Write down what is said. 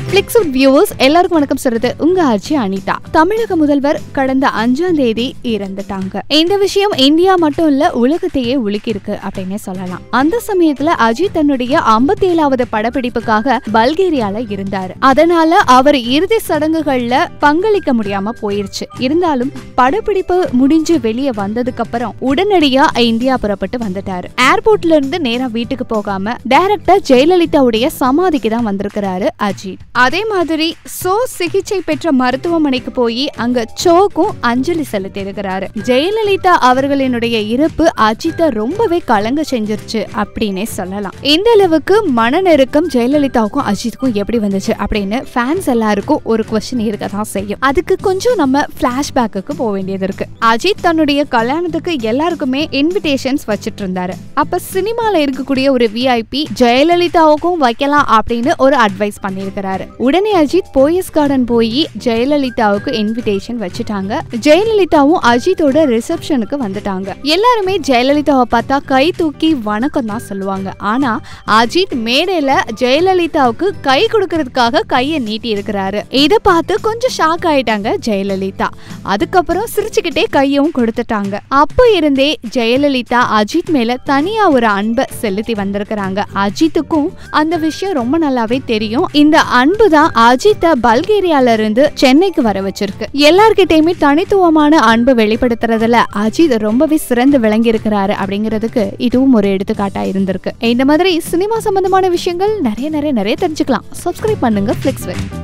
பிளிக்ஸுட் viewers எல்லாருக்கும் வணக்கம் சொல்றது உங்க ஆட்சி அனிதா தமிழக முதல்வர் கடந்த அஞ்சாம் தேதி இறந்துட்டாங்க இந்த விஷயம் இந்தியா மட்டும் இல்ல உலகத்தையே உலுக்கிருக்கு அப்படின்னே சொல்லலாம் அந்த சமயத்துல அஜித் தன்னுடைய ஐம்பத்தி ஏழாவது படப்பிடிப்புக்காக பல்கேரியால இருந்தாரு அதனால அவர் இறுதி சடங்குகள்ல பங்களிக்க முடியாம போயிருச்சு இருந்தாலும் படப்பிடிப்பு முடிஞ்சு வெளியே வந்ததுக்கு அப்புறம் உடனடியா இந்தியா புறப்பட்டு வந்துட்டாரு ஏர்போர்ட்ல இருந்து நேரா வீட்டுக்கு போகாம டைரக்டா ஜெயலலிதாவுடைய சமாதிக்கு தான் வந்திருக்கிறாரு அஜித் அதே மாதிரி சோ சிகிச்சை பெற்ற மருத்துவமனைக்கு போய் அங்க சோக்கும் அஞ்சலி செலுத்தி இருக்கிறாரு ஜெயலலிதா அவர்களினுடைய இறப்பு அஜித்தை ரொம்பவே கலங்க செஞ்சிருச்சு அப்படின்னே சொல்லலாம் இந்த அளவுக்கு மன நெருக்கம் ஜெயலலிதாவுக்கும் அஜித்துக்கும் எப்படி வந்துச்சு அப்படின்னு ஃபேன்ஸ் எல்லாருக்கும் ஒரு கொஸ்டின் இருக்க தான் செய்யும் அதுக்கு கொஞ்சம் நம்ம பிளாஷ்பேக்கு போக வேண்டியது இருக்கு அஜித் தன்னுடைய கல்யாணத்துக்கு எல்லாருக்குமே இன்விடேஷன்ஸ் வச்சிட்டு இருந்தாரு அப்ப சினிமால இருக்கக்கூடிய ஒரு விஐபி ஜெயலலிதாவுக்கும் வைக்கலாம் அப்படின்னு ஒரு அட்வைஸ் பண்ணியிருக்கிறாரு உடனே அஜித் போயஸ் கார்டன் போய் ஜெயலலிதாவுக்கு இன்விடேஷன் வச்சுட்டாங்க ஜெயலலிதாவும் அஜித்தோட ரிசப்ஷனுக்கு வந்துட்டாங்க எல்லாருமே ஜெயலலிதாவை பார்த்தா கை தூக்கி வணக்கம் தான் சொல்லுவாங்க ஆனா அஜித் மேடையில ஜெயலலிதாவுக்கு கை கொடுக்கறதுக்காக கையை நீட்டி இருக்கிறாரு இதை பார்த்து கொஞ்சம் ஷாக் ஆயிட்டாங்க ஜெயலலிதா அதுக்கப்புறம் சிரிச்சுக்கிட்டே கையும் கொடுத்துட்டாங்க அப்போ இருந்தே ஜெயலலிதா அஜித் மேல தனியா ஒரு அன்பை செலுத்தி வந்திருக்கிறாங்க அஜித்துக்கும் அந்த விஷயம் ரொம்ப நல்லாவே தெரியும் இந்த அன்பு தான் அஜித்தை பல்கேரியால இருந்து சென்னைக்கு வர வச்சிருக்கு எல்லார்கிட்டயுமே தனித்துவமான அன்பு வெளிப்படுத்துறதுல அஜித் ரொம்பவே சிறந்து விளங்கி இருக்கிறாரு அப்படிங்கிறதுக்கு இதுவும் ஒரு எடுத்துக்காட்டா இருந்திருக்கு இந்த மாதிரி சினிமா சம்பந்தமான விஷயங்கள் நிறைய நிறைய நிறைய தெரிஞ்சுக்கலாம் சப்ஸ்கிரைப் பண்ணுங்க ஃபிளிக்ஸ்